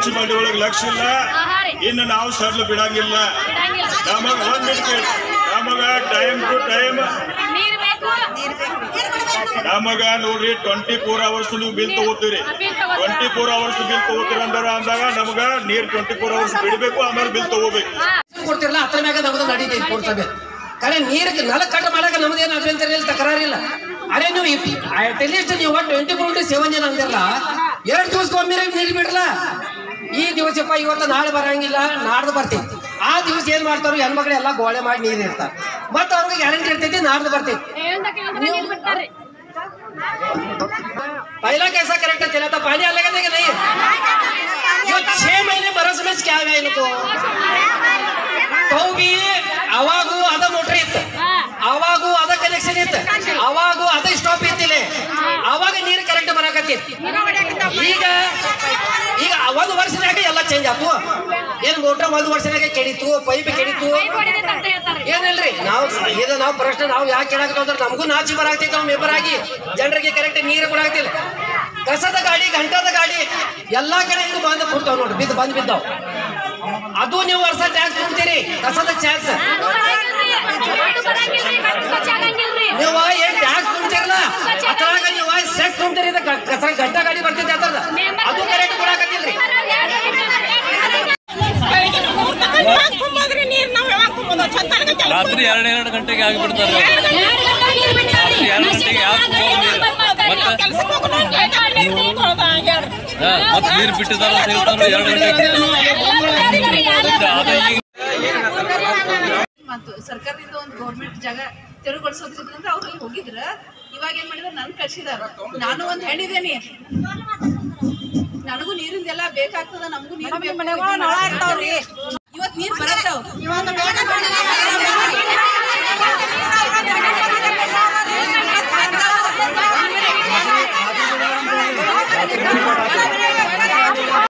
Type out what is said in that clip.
municipality ಒಳಗೆ ಲಕ್ಷ ಇಲ್ಲ ಇನ್ನು ನಾವು ಸರ್ಲು ಬಿಡಂಗಿಲ್ಲ ನಮಗ ಒಂದಿಟ್ಟು ನಮಗ ಟೈಮ್ ಟು ಟೈಮ್ ನೀರ್ ಬೇಕು ನಮಗ ನೋಡ್ರಿ ಟ್ವೆಂಟಿ ಫೋರ್ ಅವರ್ಸ್ ನೀವು ಬಿಲ್ ತಗೋತೀರಿ ಟ್ವೆಂಟಿ ಫೋರ್ ಅವರ್ಸ್ ಬಿಲ್ ತಗೋತೀರಿ ಅಂದಾರ ಅಂದಾಗ ನಮಗ ನೀರ್ ಟ್ವೆಂಟಿ ಫೋರ್ ಅವರ್ಸ್ ಬಿಡಬೇಕು ಆಮೇಲೆ ಬಿಲ್ ತಗೋಬೇಕು ಕೊಡ್ತಿರಲ್ಲ ಅದ್ರ ಮ್ಯಾಗ ನಮ್ದು ನಡೀತೈತಿ ಪುರಸಭೆ ಕರೆ ನೀರಿಗೆ ನಲ ಕಟ್ ಮಾಡಕ ನಮ್ದೇನು ಅಭ್ಯಂತರ ಇಲ್ಲ ತಕರಾರಿಲ್ಲ ಅರೆ ನೀವು ಅಟ್ಲೀಸ್ಟ್ ನೀವು ಟ್ವೆಂಟಿ ಫೋರ್ ಇಂಟು ಸೆವೆನ್ ಜನ ಅಂದಿರಲ್ಲ ಎರಡು ದಿವಸಕ್ಕೊಮ್ಮೆ ನೀರು ಬಿಡ್ರಲ್ಲ ಈ ದಿವಸಪ್ಪ ಇವತ್ತು ನಾಳೆ ಬರಂಗಿಲ್ಲ ನಾಡ್ದು ಬರ್ತೈತಿ ಆ ದಿವಸ ಏನ್ ಮಾಡ್ತಾರೋ ಹೆಣ್ಮಕ್ಳು ಎಲ್ಲ ಗೋಳೆ ಮಾಡಿ ನೀರು ಇರ್ತಾರೆ ಮತ್ತೆ ಅವ್ರಿಗೆ ಗ್ಯಾರಂಟಿ ಇರ್ತೈತಿ ನಾಡ್ದು ಬರ್ತೈತಿ ಹೇಳ್ದ ಕೇಳ್ದ ನೀರ್ ಬಿಡ್ತಾರ್ರಿ पहला कैसा करेक्टर चला था पानी अलग है कि नहीं ये छह महीने बरस में क्या है इनको तो भी ಅವಾಗೂ ಅದ ಮೋಟ್ರ್ ಇತ್ತು ಅವಾಗೂ ಅದ ಕನೆಕ್ಷನ್ ಇತ್ತು ಅವಾಗೂ ಅದ ಸ್ಟಾಪ್ ಇತ್ತಿಲ್ಲ ಅವಾಗ ನೀರು ಕರೆಕ್ಟ್ ಬರಾಕತ್ತಿತ್ತು ಈಗ ಈಗ ಒಂದು ವರ್ಷನಾಗ ಎಲ್ಲ ಚೇಂಜ್ ಆತು ಏನ್ ಮೋಟ್ರ್ ಒಂದು ವರ್ಷನಾಗ ಕೆಡಿತು ಪೈಪ್ ಕೆಡಿತು ಪೈಪ್ ಹೊಡಿತೈತೆ ಅಂತ ಹೇಳ್ತಾರೆ ಏನಿಲ್ರಿ ನಾವು ಇದು ನಾವು ಪ್ರಶ್ನೆ ನಾವು ಯಾಕೆ ಕೇಳಾಕತ್ತೀವಿ ಅಂದ್ರೆ ನಮಗೂ ನಾಚಿ ಬರಾಗ್ತೈತೆ ನಾವು ಮೆಂಬರ್ ಆಗಿ ಜನರಿಗೆ ಕರೆಕ್ಟ್ ನೀರು ಕೊಡಾಗ್ತಿಲ್ಲ ಕಸದ ಗಾಡಿ ಗಂಟದ ಗಾಡಿ ಎಲ್ಲಾ ಕಡೆ ಹಿಂಗ್ ಬಂದು ಕೂತಾವ್ ನೋಡ್ರಿ ಬಿದ್ದು ಬಂದ್ ಬಿದ್ದಾವ್ ಅದು ನೀವು ವರ್ಷ ಟ್ಯಾಕ್ಸ್ ತುಂಬ್ತೀರಿ ಕಸದ ಟ್ಯಾಕ್ಸ್ ಅದು ಬರಂಗಿಲ್ರಿ ಅದು ಬರಂಗಿಲ್ರಿ ಗಟ್ರ ಸ್ವಚ್ಛ ಆಗಂಗಿಲ್ರಿ ನೀವು ಏನ್ ಟ್ಯಾಕ್ಸ್ ತುಂಬ್ತಿರಲ್ಲ ಅದ್ರಾಗ ನೀವು ಸೆಟ್ ತುಂಬ್ತೀರಿ ಇದು ಗ- ಕಸ ಗಂಟ ಗಾಡಿ ಬರ್ತೈತೆ ಅದ್ರದ ಅದು ಕರೆಕ್ಟ್ ಕೊಡಾಕತ್ತಿಲ್ರಿ ತುಂಬೋದ್ರಿ ನೀರ್ ನಾವ್ ಯಾವಾಗ ತುಂಬೋದು ಚಂದನಗ ಕೆಲಸ ರಾತ್ರಿ ಎರಡು ಎರಡು ಗಂಟೆಗೆ ಆಗಿಬಿಡ್ತಾರೆ ರಾತ್ರಿ ಎರಡು ಗಂಟೆಗೆ ಯಾಕೆ ಮತ್ತೆ ಕೆಲ್ಸಕ್ಕೆ ಹೋಗೋಣ ಹಾ, ಮತ್ತೆ ನೀರು ಬಿಟ್ಟಿದ್ದಾರೆ ಅಂತ ಹೇಳ್ತಾರೆ ಎರಡು ಗಂಟೆಗೆ ಅದ ಈಗ ಮತ್ತು ಸರ್ಕಾರದಿಂದ ಒಂದು ಗೌರ್ಮೆಂಟ್ ಜಾಗ ತೆರವುಗೊಳಿಸೋದ್ರಿಂದ ಅವ್ರು ಅಲ್ಲಿ ಹೋಗಿದ್ರ ಇವಾಗ ಏನ್ ಮಾಡಿದಾರೆ ನನ್ ಕಳ್ಸಿದಾರ ನಾನು ಒಂದ್ ಹೆಣ್ಣಿದೇನಿ ನನಗೂ ನೀರಿಂದೆಲ್ಲ ಬೇಕಾಗ್ತದ ನಮಗೂ ನೀರು ಬೇಕು ಇವತ್ ನೀರ್ ಬರತ್ತಾವ್